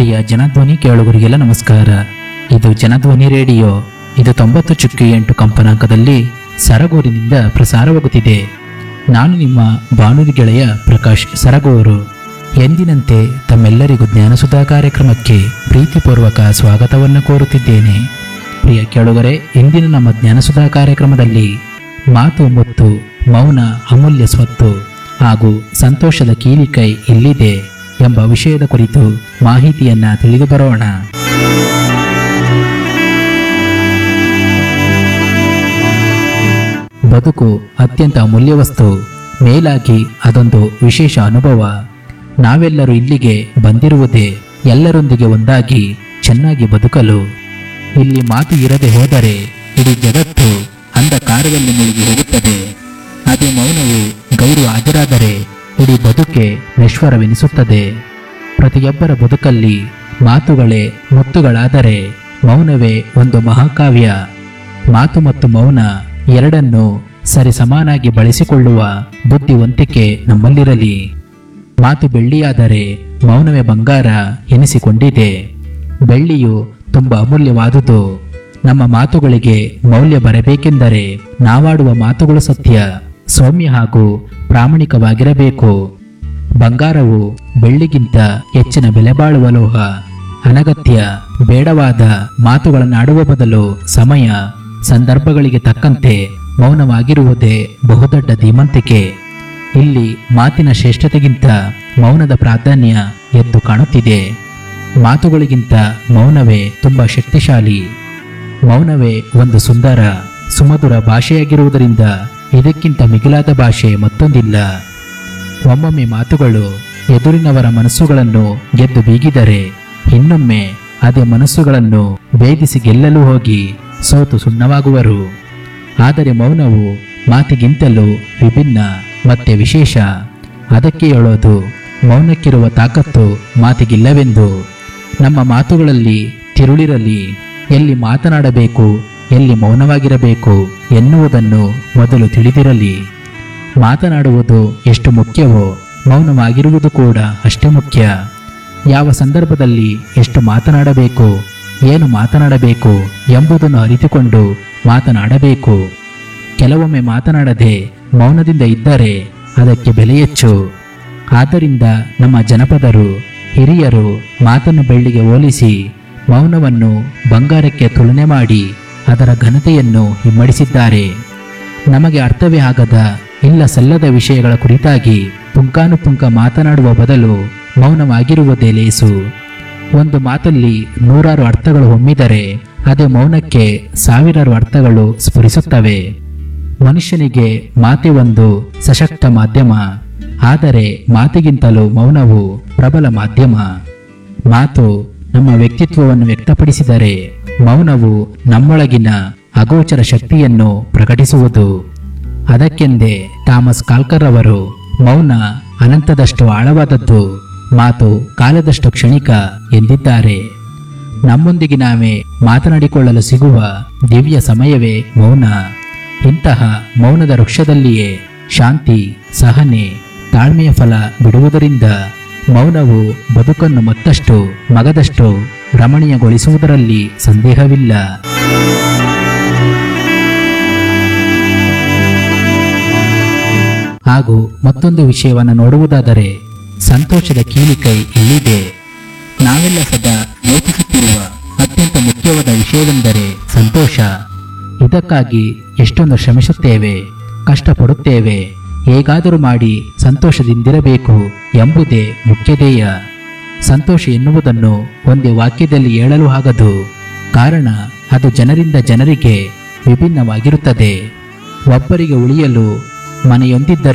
ಪ್ರಿಯ ಜನಧ್ವನಿ ಕೇಳುಗರಿಗೆಲ್ಲ ನಮಸ್ಕಾರ ಇದು ಜನಧ್ವನಿ ರೇಡಿಯೋ ಇದು ತೊಂಬತ್ತು ಚುಕ್ಕಿ ಎಂಟು ಕಂಪನಾಂಕದಲ್ಲಿ ಸರಗೂರಿನಿಂದ ಪ್ರಸಾರವಾಗುತ್ತಿದೆ ನಾನು ನಿಮ್ಮ ಬಾನುಲಿ ಗೆಳೆಯ ಪ್ರಕಾಶ್ ಸರಗೂರು ಎಂದಿನಂತೆ ತಮ್ಮೆಲ್ಲರಿಗೂ ಜ್ಞಾನಸುಧಾ ಕಾರ್ಯಕ್ರಮಕ್ಕೆ ಪ್ರೀತಿಪೂರ್ವಕ ಸ್ವಾಗತವನ್ನು ಕೋರುತ್ತಿದ್ದೇನೆ ಪ್ರಿಯ ಕೇಳುಗರೆ ಇಂದಿನ ನಮ್ಮ ಜ್ಞಾನಸುಧಾ ಕಾರ್ಯಕ್ರಮದಲ್ಲಿ ಮಾತು ಮುತ್ತು ಮೌನ ಅಮೂಲ್ಯ ಸ್ವತ್ತು ಹಾಗೂ ಸಂತೋಷದ ಕೀಲಿಕೈ ಇಲ್ಲಿದೆ ಎಂಬ ವಿಷಯದ ಕುರಿತು ಮಾಹಿತಿಯನ್ನ ತಿಳಿದು ಬರೋಣ ಬದುಕು ಅತ್ಯಂತ ಅಮೂಲ್ಯ ವಸ್ತು ಮೇಲಾಗಿ ಅದೊಂದು ವಿಶೇಷ ಅನುಭವ ನಾವೆಲ್ಲರೂ ಇಲ್ಲಿಗೆ ಬಂದಿರುವುದೇ ಎಲ್ಲರೊಂದಿಗೆ ಒಂದಾಗಿ ಚೆನ್ನಾಗಿ ಬದುಕಲು ಇಲ್ಲಿ ಮಾತು ಇರದೆ ಹೋದರೆ ಇಡೀ ಜಗತ್ತು ಅಂಧಕಾರದಲ್ಲಿ ಮುಳುಗಿ ಹೋಗುತ್ತದೆ ಅದೇ ಮೌನವು ಗೈರು ಹಾಜರಾದರೆ ಇಡೀ ಬದುಕೆ ನಶ್ವರವೆನಿಸುತ್ತದೆ ಪ್ರತಿಯೊಬ್ಬರ ಬದುಕಲ್ಲಿ ಮಾತುಗಳೇ ಮುತ್ತುಗಳಾದರೆ ಮೌನವೇ ಒಂದು ಮಹಾಕಾವ್ಯ ಮಾತು ಮತ್ತು ಮೌನ ಎರಡನ್ನು ಸರಿಸಮಾನಾಗಿ ಬಳಸಿಕೊಳ್ಳುವ ಬುದ್ಧಿವಂತಿಕೆ ನಮ್ಮಲ್ಲಿರಲಿ ಮಾತು ಬೆಳ್ಳಿಯಾದರೆ ಮೌನವೇ ಬಂಗಾರ ಎನಿಸಿಕೊಂಡಿದೆ ಬೆಳ್ಳಿಯು ತುಂಬಾ ಅಮೂಲ್ಯವಾದುದು ನಮ್ಮ ಮಾತುಗಳಿಗೆ ಮೌಲ್ಯ ಬರಬೇಕೆಂದರೆ ನಾವಾಡುವ ಮಾತುಗಳು ಸತ್ಯ ಸೌಮ್ಯ ಹಾಗೂ ಪ್ರಾಮಾಣಿಕವಾಗಿರಬೇಕು ಬಂಗಾರವು ಬೆಳ್ಳಿಗಿಂತ ಹೆಚ್ಚಿನ ಬೆಲೆ ಬಾಳುವ ಲೋಹ ಅನಗತ್ಯ ಬೇಡವಾದ ಮಾತುಗಳನ್ನಾಡುವ ಬದಲು ಸಮಯ ಸಂದರ್ಭಗಳಿಗೆ ತಕ್ಕಂತೆ ಮೌನವಾಗಿರುವುದೇ ಬಹುದೊಡ್ಡ ಧೀಮಂತಿಕೆ ಇಲ್ಲಿ ಮಾತಿನ ಶ್ರೇಷ್ಠತೆಗಿಂತ ಮೌನದ ಪ್ರಾಧಾನ್ಯ ಎದ್ದು ಕಾಣುತ್ತಿದೆ ಮಾತುಗಳಿಗಿಂತ ಮೌನವೇ ತುಂಬಾ ಶಕ್ತಿಶಾಲಿ ಮೌನವೇ ಒಂದು ಸುಂದರ ಸುಮಧುರ ಭಾಷೆಯಾಗಿರುವುದರಿಂದ ಇದಕ್ಕಿಂತ ಮಿಗಿಲಾದ ಭಾಷೆ ಮತ್ತೊಂದಿಲ್ಲ ಒಮ್ಮೊಮ್ಮೆ ಮಾತುಗಳು ಎದುರಿನವರ ಮನಸ್ಸುಗಳನ್ನು ಗೆದ್ದು ಬೀಗಿದರೆ ಇನ್ನೊಮ್ಮೆ ಅದೇ ಮನಸ್ಸುಗಳನ್ನು ಭೇದಿಸಿ ಗೆಲ್ಲಲು ಹೋಗಿ ಸೋತು ಸುಣ್ಣವಾಗುವರು ಆದರೆ ಮೌನವು ಮಾತಿಗಿಂತಲೂ ವಿಭಿನ್ನ ಮತ್ತೆ ವಿಶೇಷ ಅದಕ್ಕೆ ಹೇಳೋದು ಮೌನಕ್ಕಿರುವ ತಾಕತ್ತು ಮಾತಿಗಿಲ್ಲವೆಂದು ನಮ್ಮ ಮಾತುಗಳಲ್ಲಿ ತಿರುಳಿರಲಿ ಎಲ್ಲಿ ಮಾತನಾಡಬೇಕು ಎಲ್ಲಿ ಮೌನವಾಗಿರಬೇಕು ಎನ್ನುವುದನ್ನು ಮೊದಲು ತಿಳಿದಿರಲಿ ಮಾತನಾಡುವುದು ಎಷ್ಟು ಮುಖ್ಯವೋ ಮೌನವಾಗಿರುವುದು ಕೂಡ ಅಷ್ಟೇ ಮುಖ್ಯ ಯಾವ ಸಂದರ್ಭದಲ್ಲಿ ಎಷ್ಟು ಮಾತನಾಡಬೇಕು ಏನು ಮಾತನಾಡಬೇಕು ಎಂಬುದನ್ನು ಅರಿತುಕೊಂಡು ಮಾತನಾಡಬೇಕು ಕೆಲವೊಮ್ಮೆ ಮಾತನಾಡದೆ ಮೌನದಿಂದ ಇದ್ದರೆ ಅದಕ್ಕೆ ಬೆಲೆ ಹೆಚ್ಚು ಆದ್ದರಿಂದ ನಮ್ಮ ಜನಪದರು ಹಿರಿಯರು ಮಾತನ್ನು ಬೆಳ್ಳಿಗೆ ಹೋಲಿಸಿ ಮೌನವನ್ನು ಬಂಗಾರಕ್ಕೆ ತುಲನೆ ಮಾಡಿ ಅದರ ಘನತೆಯನ್ನು ಹಿಮ್ಮಡಿಸಿದ್ದಾರೆ ನಮಗೆ ಅರ್ಥವೇ ಆಗದ ಇಲ್ಲ ಸಲ್ಲದ ವಿಷಯಗಳ ಕುರಿತಾಗಿ ಪುಂಕಾನುಪುಂಕ ಮಾತನಾಡುವ ಬದಲು ಮೌನವಾಗಿರುವುದೇ ಲೇಸು ಒಂದು ಮಾತಲ್ಲಿ ನೂರಾರು ಅರ್ಥಗಳು ಹೊಮ್ಮಿದರೆ ಅದೇ ಮೌನಕ್ಕೆ ಸಾವಿರಾರು ಅರ್ಥಗಳು ಸ್ಫುರಿಸುತ್ತವೆ ಮನುಷ್ಯನಿಗೆ ಮಾತೆ ಒಂದು ಸಶಕ್ತ ಮಾಧ್ಯಮ ಆದರೆ ಮಾತಿಗಿಂತಲೂ ಮೌನವು ಪ್ರಬಲ ಮಾಧ್ಯಮ ಮಾತು ನಮ್ಮ ವ್ಯಕ್ತಿತ್ವವನ್ನು ವ್ಯಕ್ತಪಡಿಸಿದರೆ ಮೌನವು ನಮ್ಮೊಳಗಿನ ಅಗೋಚರ ಶಕ್ತಿಯನ್ನು ಪ್ರಕಟಿಸುವುದು ಅದಕ್ಕೆಂದೇ ಥಾಮಸ್ ಕಾಲ್ಕರ್ ಅವರು ಮೌನ ಅನಂತದಷ್ಟು ಆಳವಾದದ್ದು ಮಾತು ಕಾಲದಷ್ಟು ಕ್ಷಣಿಕ ಎಂದಿದ್ದಾರೆ ನಮ್ಮೊಂದಿಗೆ ನಾವೇ ಮಾತನಾಡಿಕೊಳ್ಳಲು ಸಿಗುವ ದಿವ್ಯ ಸಮಯವೇ ಮೌನ ಇಂತಹ ಮೌನದ ವೃಕ್ಷದಲ್ಲಿಯೇ ಶಾಂತಿ ಸಹನೆ ತಾಳ್ಮೆಯ ಫಲ ಬಿಡುವುದರಿಂದ ಮೌನವು ಬದುಕನ್ನು ಮತ್ತಷ್ಟು ಮಗದಷ್ಟು ರಮಣೀಯಗೊಳಿಸುವುದರಲ್ಲಿ ಸಂದೇಹವಿಲ್ಲ ಹಾಗೂ ಮತ್ತೊಂದು ವಿಷಯವನ್ನು ನೋಡುವುದಾದರೆ ಸಂತೋಷದ ಕೀಲಿಕೈ ಇಲ್ಲಿದೆ ನಾವೆಲ್ಲ ಸದಾ ಯೋಚಿಸುತ್ತಿರುವ ಅತ್ಯಂತ ಮುಖ್ಯವಾದ ವಿಷಯವೆಂದರೆ ಸಂತೋಷ ಇದಕ್ಕಾಗಿ ಎಷ್ಟೊಂದು ಶ್ರಮಿಸುತ್ತೇವೆ ಕಷ್ಟಪಡುತ್ತೇವೆ ಹೇಗಾದರೂ ಮಾಡಿ ಸಂತೋಷದಿಂದಿರಬೇಕು ಎಂಬುದೇ ಮುಖ್ಯ ಧ್ಯೇಯ ಸಂತೋಷ ಎನ್ನುವುದನ್ನು ಒಂದೇ ವಾಕ್ಯದಲ್ಲಿ ಹೇಳಲು ಆಗದು ಕಾರಣ ಅದು ಜನರಿಂದ ಜನರಿಗೆ ವಿಭಿನ್ನವಾಗಿರುತ್ತದೆ ಒಬ್ಬರಿಗೆ ಉಳಿಯಲು ಮನೆಯೊಂದಿದ್ದರೆ